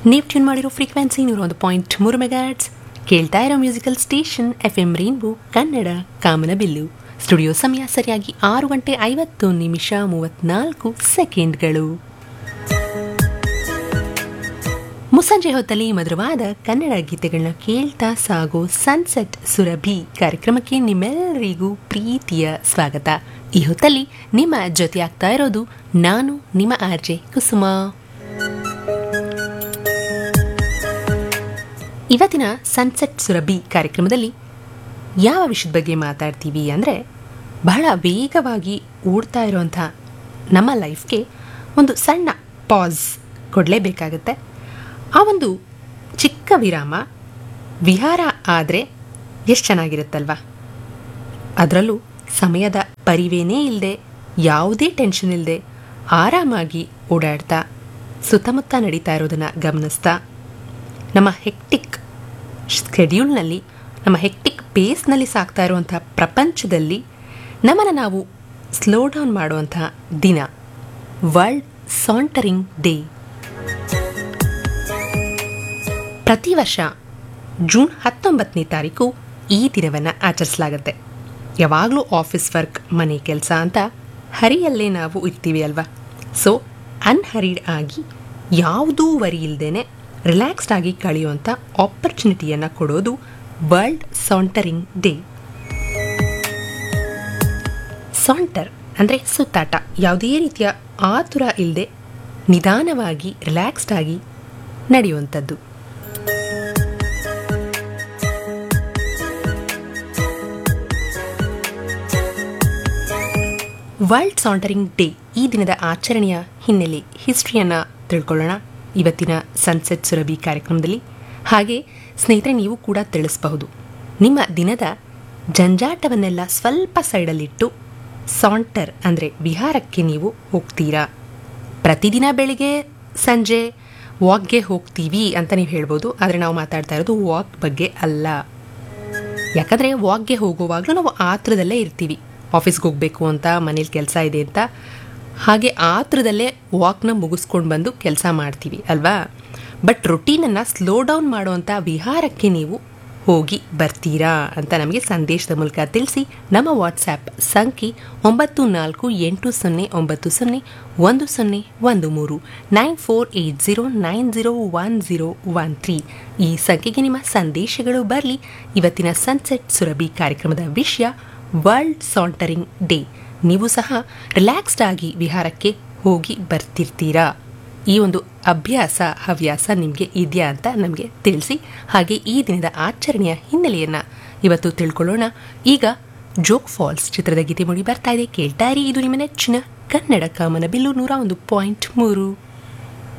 ನೀವು ಟ್ಯೂನ್ ಮಾಡಿರೋ ಫ್ರೀಕ್ವೆನ್ಸಿ ನೂರ ಒಂದು ಪಾಯಿಂಟ್ ಮೂರು ಮೆಗಾಟ್ಸ್ ಕೇಳ್ತಾ ಇರೋ musical station F M rainbow Kannada ಕಾಮನಬಿಲ್ಲು ಸ್ಟುಡಿಯೋ ಸಮಯ ಸರಿಯಾಗಿ ಆರು ಗಂಟೆ ಐವತ್ತು ನಿಮಿಷ ಮೂವತ್ನಾಲ್ಕು ಸೆಕೆಂಡ್ಗಳು ಮುಸ್ಸಂಜೆ ಹೊತ್ತಲ್ಲಿ ಮಧುರವಾದ ಕನ್ನಡ ಗೀತೆಗಳನ್ನ ಕೇಳ್ತಾ ಸಾಗೋ ಸನ್ಸೆಟ್ ಸುರಭಿ ಕಾರ್ಯಕ್ರಮಕ್ಕೆ ನಿಮ್ಮೆಲ್ಲರಿಗೂ ಪ್ರೀತಿಯ ಸ್ವಾಗತ ಈ ಹೊತ್ತಲ್ಲಿ ನಿಮ್ಮ ಜೊತೆ ಆಗ್ತಾ ಇರೋದು ನಾನು ನಿಮ್ಮ ಆರ್ಜೆ ಕುಸುಮ ಇವತ್ತಿನ ಸನ್ಸೆಟ್ ಸುರಭಿ ಕಾರ್ಯಕ್ರಮದಲ್ಲಿ ಯಾವ ವಿಷಯದ ಬಗ್ಗೆ ಮಾತಾಡ್ತೀವಿ ಅಂದರೆ ಬಹಳ ವೇಗವಾಗಿ ಓಡ್ತಾ ಇರುವಂಥ ನಮ್ಮ ಲೈಫ್ಗೆ ಒಂದು ಸಣ್ಣ ಪಾಸ್ ಕೊಡಲೇಬೇಕಾಗತ್ತೆ ಆ ಒಂದು ಚಿಕ್ಕ ವಿರಾಮ ವಿಹಾರ ಆದರೆ ಎಷ್ಟು ಚೆನ್ನಾಗಿರುತ್ತಲ್ವಾ ಅದರಲ್ಲೂ ಸಮಯದ ಪರಿವೇನೇ ಇಲ್ಲದೆ ಯಾವುದೇ ಟೆನ್ಷನ್ ಇಲ್ಲದೆ ಆರಾಮಾಗಿ ಓಡಾಡ್ತಾ ಸುತ್ತಮುತ್ತ ನಡೀತಾ ಇರೋದನ್ನು ಗಮನಿಸ್ತಾ ನಮ್ಮ ಹೆಕ್ಟಿಕ್ ಸ್ಕೆಡ್ಯೂಲ್ನಲ್ಲಿ ನಮ್ಮ ಹೆಕ್ಟಿಕ್ ಪೇಸ್ನಲ್ಲಿ ಸಾಗ್ತಾ ಇರುವಂಥ ಪ್ರಪಂಚದಲ್ಲಿ ನಮ್ಮನ್ನು ನಾವು ಸ್ಲೋ ಡೌನ್ ಮಾಡುವಂಥ ದಿನ ವರ್ಲ್ಡ್ ಸಾಂಟರಿಂಗ್ ಡೇ ಪ್ರತಿ ವರ್ಷ ಜೂನ್ ಹತ್ತೊಂಬತ್ತನೇ ತಾರೀಕು ಈ ದಿನವನ್ನು ಆಚರಿಸಲಾಗುತ್ತೆ ಯಾವಾಗಲೂ ಆಫೀಸ್ ವರ್ಕ್ ಮನೆ ಕೆಲಸ ಅಂತ ಹರಿಯಲ್ಲೇ ನಾವು ಇರ್ತೀವಿ ಅಲ್ವಾ ಸೊ ಅನ್ಹರಿಡ್ ಆಗಿ ಯಾವುದೂ ವರಿ ಇಲ್ಲದೇ ರಿಲ್ಯಾಕ್ಸ್ಡ್ ಆಗಿ ಕಳೆಯುವಂಥ ಆಪರ್ಚುನಿಟಿಯನ್ನು ಕೊಡೋದು ವರ್ಲ್ಡ್ ಸಾಂಟರಿಂಗ್ ಡೇ ಸಾಂಟರ್ ಅಂದರೆ ಸುತ್ತಾಟ ಯಾವುದೇ ರೀತಿಯ ಆತುರ ಇಲ್ಲದೆ ನಿಧಾನವಾಗಿ ರಿಲ್ಯಾಕ್ಸ್ಡ್ ಆಗಿ ನಡೆಯುವಂಥದ್ದು ವರ್ಲ್ಡ್ ಸಾಂಟರಿಂಗ್ ಡೇ ಈ ದಿನದ ಆಚರಣೆಯ ಹಿನ್ನೆಲೆ ಹಿಸ್ಟ್ರಿಯನ್ನು ತಿಳ್ಕೊಳ್ಳೋಣ ಇವತ್ತಿನ ಸನ್ಸೆಟ್ ಸುರಭಿ ಕಾರ್ಯಕ್ರಮದಲ್ಲಿ ಹಾಗೆ ಸ್ನೇಹಿತರೆ ನೀವು ಕೂಡ ತಿಳಿಸಬಹುದು ನಿಮ್ಮ ದಿನದ ಜಂಜಾಟವನ್ನೆಲ್ಲ ಸ್ವಲ್ಪ ಸೈಡಲ್ಲಿಟ್ಟು ಸಾಂಟರ್ ಅಂದರೆ ವಿಹಾರಕ್ಕೆ ನೀವು ಹೋಗ್ತೀರಾ ಪ್ರತಿದಿನ ಬೆಳಿಗ್ಗೆ ಸಂಜೆ ವಾಕ್ಗೆ ಹೋಗ್ತೀವಿ ಅಂತ ನೀವು ಹೇಳ್ಬೋದು ಆದರೆ ನಾವು ಮಾತಾಡ್ತಾ ಇರೋದು ವಾಕ್ ಬಗ್ಗೆ ಅಲ್ಲ ಯಾಕಂದರೆ ವಾಕ್ಗೆ ಹೋಗುವಾಗಲೂ ನಾವು ಆತ್ರದಲ್ಲೇ ಇರ್ತೀವಿ ಆಫೀಸ್ಗೆ ಹೋಗಬೇಕು ಅಂತ ಮನೇಲಿ ಕೆಲಸ ಇದೆ ಅಂತ ಹಾಗೆ ಆತ್ರದಲ್ಲೇ ವಾಕ್ನ ಮುಗಿಸ್ಕೊಂಡು ಬಂದು ಕೆಲಸ ಮಾಡ್ತೀವಿ ಅಲ್ವಾ ಬಟ್ ರೊಟೀನನ್ನು ಸ್ಲೋ ಡೌನ್ ಮಾಡುವಂಥ ವಿಹಾರಕ್ಕೆ ನೀವು ಹೋಗಿ ಬರ್ತೀರಾ ಅಂತ ನಮಗೆ ಸಂದೇಶದ ಮೂಲಕ ತಿಳಿಸಿ ನಮ್ಮ ವಾಟ್ಸ್ಯಾಪ್ ಸಂಖ್ಯೆ ಒಂಬತ್ತು ನಾಲ್ಕು ಎಂಟು ಸೊನ್ನೆ ಒಂಬತ್ತು ಸೊನ್ನೆ ಒಂದು ಸೊನ್ನೆ ಒಂದು ಮೂರು nine four eight zero nine zero one zero one three ಈ ಸಂಖ್ಯೆಗೆ ನಿಮ್ಮ ಸಂದೇಶಗಳು ಬರಲಿ ಇವತ್ತಿನ ಸನ್ಸೆಟ್ ಸುರಭಿ ಕಾರ್ಯಕ್ರಮದ ವಿಷಯ ವರ್ಲ್ಡ್ ಸಾಂಟರಿಂಗ್ ಡೇ ನೀವು ಸಹ ರಿಲ್ಯಾಕ್ಸ್ಡ್ ಆಗಿ ವಿಹಾರಕ್ಕೆ ಹೋಗಿ ಬರ್ತಿರ್ತೀರಾ ಈ ಒಂದು ಅಭ್ಯಾಸ ಹವ್ಯಾಸ ನಿಮಗೆ ಇದೆಯಾ ಅಂತ ನಮಗೆ ತಿಳಿಸಿ ಹಾಗೆ ಈ ದಿನದ ಆಚರಣೆಯ ಹಿನ್ನೆಲೆಯನ್ನು ಇವತ್ತು ತಿಳ್ಕೊಳ್ಳೋಣ ಈಗ ಜೋಕ್ ಫಾಲ್ಸ್ ಚಿತ್ರದ ಗೀತೆ ಮೂಡಿ ಬರ್ತಾ ಇದೆ ಕೇಳ್ತಾ ಇರಿ ಇದು ನಿಮ್ಮ ನೆಚ್ಚಿನ ಕನ್ನಡ ಕಾಮನ ಬಿಲ್ಲು ನೂರ ಒಂದು ಪಾಯಿಂಟ್ ಮೂರು